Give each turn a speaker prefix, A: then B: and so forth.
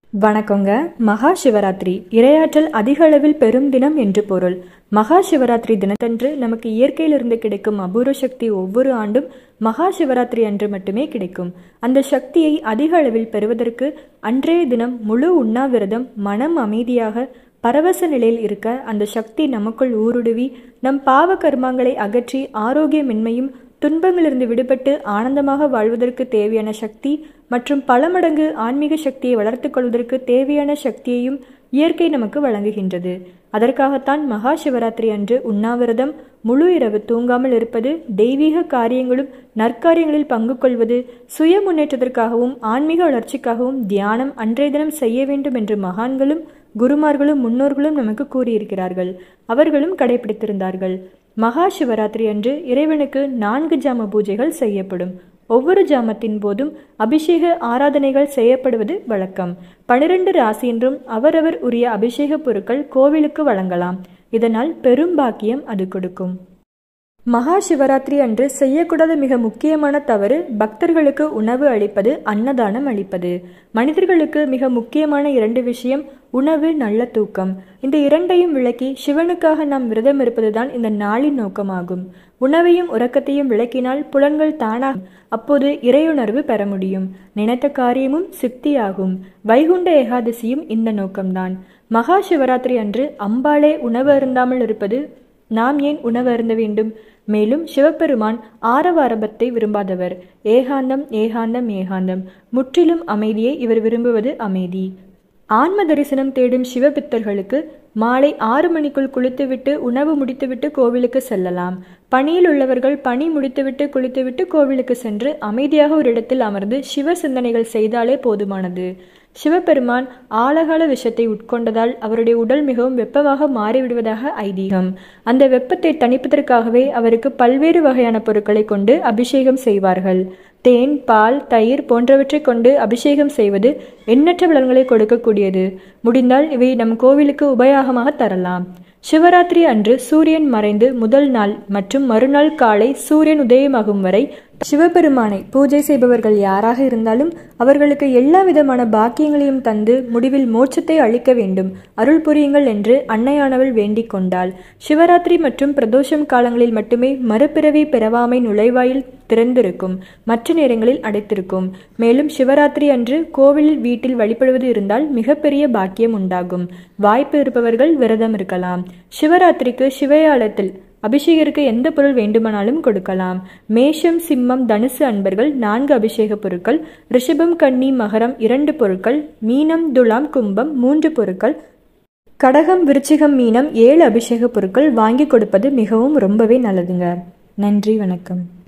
A: வணக்கங்க மகா சிவராத்திரி இரையாற்றல் அதிக அளவில் பெரும் தினம் என்று பொருள் மகா சிவராத்திரி தினத்தன்று நமக்கு இயற்கையிலிருந்து கிடைக்கும் அபூர்வ சக்தி ஒவ்வொரு ஆண்டும் மகா சிவராத்திரி அன்று மட்டுமே கிடைக்கும் அந்த சக்தியை அதிக அளவில் பெறுவதற்கு அன்றைய தினம் முழு உண்ணாவிரதம் மனம் அமைதியாக பரவச நிலையில் இருக்க அந்த சக்தி நமக்குள் ஊடுருவி நம் பாவ கர்மங்களை அகற்றி ஆரோக்கியமின்மையும் துன்பங்களிலிருந்து விடுபட்டு ஆனந்தமாக வாழ்வதற்கு தேவையான சக்தி மற்றும் பல மடங்கு ஆன்மீக சக்தியை வளர்த்துக் கொள்வதற்கு தேவையான சக்தியையும் இயற்கை நமக்கு வழங்குகின்றது அதற்காகத்தான் மகா சிவராத்திரி அன்று உண்ணாவிரதம் முழு இரவு தூங்காமல் இருப்பது தெய்வீக காரியங்களும் நற்காரியங்களில் பங்கு கொள்வது சுய முன்னேற்றத்திற்காகவும் ஆன்மீக வளர்ச்சிக்காகவும் தியானம் அன்றைய தினம் செய்ய வேண்டும் என்று மகான்களும் குருமார்களும் முன்னோர்களும் நமக்கு கூறியிருக்கிறார்கள் அவர்களும் கடைபிடித்திருந்தார்கள் மகா சிவராத்திரி அன்று இறைவனுக்கு நான்கு ஜாம பூஜைகள் செய்யப்படும் ஒவ்வொரு ஜாமத்தின் போதும் அபிஷேக ஆராதனைகள் செய்யப்படுவது வழக்கம் பனிரெண்டு ராசி என்றும் அவரவர் உரிய அபிஷேக பொருட்கள் கோவிலுக்கு வழங்கலாம் இதனால் பெரும் பாக்கியம் அது கொடுக்கும் மகா சிவராத்திரி அன்று செய்யக்கூடாத மிக முக்கியமான தவறு பக்தர்களுக்கு உணவு அளிப்பது அன்னதானம் அளிப்பது மனிதர்களுக்கு மிக முக்கியமான இரண்டு விஷயம் உணவு நல்ல தூக்கம் இந்த இரண்டையும் விளக்கி சிவனுக்காக நாம் விரதம் இருப்பதுதான் இந்த நாளின் நோக்கமாகும் உணவையும் உறக்கத்தையும் விளக்கினால் புலன்கள் தானாக அப்போது இறையுணர்வு பெற முடியும் நினைத்த காரியமும் சித்தியாகும் வைகுண்ட ஏகாதசியும் இந்த நோக்கம்தான் மகா சிவராத்திரி அன்று அம்பாளே உணவு அருந்தாமல் இருப்பது நாம் ஏன் உணவு அருந்த வேண்டும் மேலும் சிவபெருமான் ஆரவாரபத்தை விரும்பாதவர் ஏகாந்தம் ஏகாந்தம் ஏகாந்தம் முற்றிலும் அமைதியை இவர் விரும்புவது அமைதி ஆன்ம தரிசனம் தேடும் சிவபித்தர்களுக்கு மாலை ஆறு மணிக்குள் குளித்துவிட்டு உணவு முடித்துவிட்டு கோவிலுக்கு செல்லலாம் பணியில் உள்ளவர்கள் பணி முடித்துவிட்டு குளித்துவிட்டு கோவிலுக்கு சென்று அமைதியாக ஒரு இடத்தில் அமர்ந்து சிவ சிந்தனைகள் செய்தாலே போதுமானது சிவபெருமான் ஆழகால விஷத்தை உட்கொண்டதால் அவருடைய உடல் மிகவும் வெப்பமாக மாறிவிடுவதாக ஐதீகம் அந்த வெப்பத்தை தணிப்பதற்காகவே அவருக்கு பல்வேறு வகையான பொருட்களை கொண்டு அபிஷேகம் செய்வார்கள் தேன் பால் தயிர் போன்றவற்றை கொண்டு அபிஷேகம் செய்வது எண்ணற்ற பலன்களை கொடுக்கக்கூடியது முடிந்தால் இவை நம் கோவிலுக்கு உபயோகமாக தரலாம் சிவராத்திரி அன்று சூரியன் மறைந்து முதல் நாள் மற்றும் மறுநாள் காலை சூரியன் உதயமாகும் வரை சிவபெருமானை பூஜை செய்பவர்கள் யாராக இருந்தாலும் அவர்களுக்கு எல்லா விதமான பாக்கியங்களையும் தந்து முடிவில் மோட்சத்தை அளிக்க வேண்டும் அருள் புரியுங்கள் என்று அன்னையானவள் வேண்டிக் கொண்டாள் சிவராத்திரி மற்றும் பிரதோஷம் காலங்களில் மட்டுமே மறுபிறவி பிறவாமை நுழைவாயில் திறந்திருக்கும் மற்ற நேரங்களில் அடைத்திருக்கும் மேலும் சிவராத்திரி அன்று கோவிலில் வீட்டில் வழிபடுவது இருந்தால் மிகப்பெரிய பாக்கியம் உண்டாகும் வாய்ப்பு இருப்பவர்கள் விரதம் இருக்கலாம் சிவராத்திரிக்கு சிவயாலத்தில் அபிஷேகருக்கு எந்த பொருள் வேண்டுமானாலும் கொடுக்கலாம் மேஷம் சிம்மம் தனுசு அன்பர்கள் நான்கு அபிஷேக பொருட்கள் ரிஷபம் கன்னி மகரம் இரண்டு பொருட்கள் மீனம் துலாம் கும்பம் மூன்று பொருட்கள் கடகம் விருச்சிகம் மீனம் ஏழு அபிஷேக பொருட்கள் வாங்கி கொடுப்பது மிகவும் ரொம்பவே நல்லதுங்க நன்றி வணக்கம்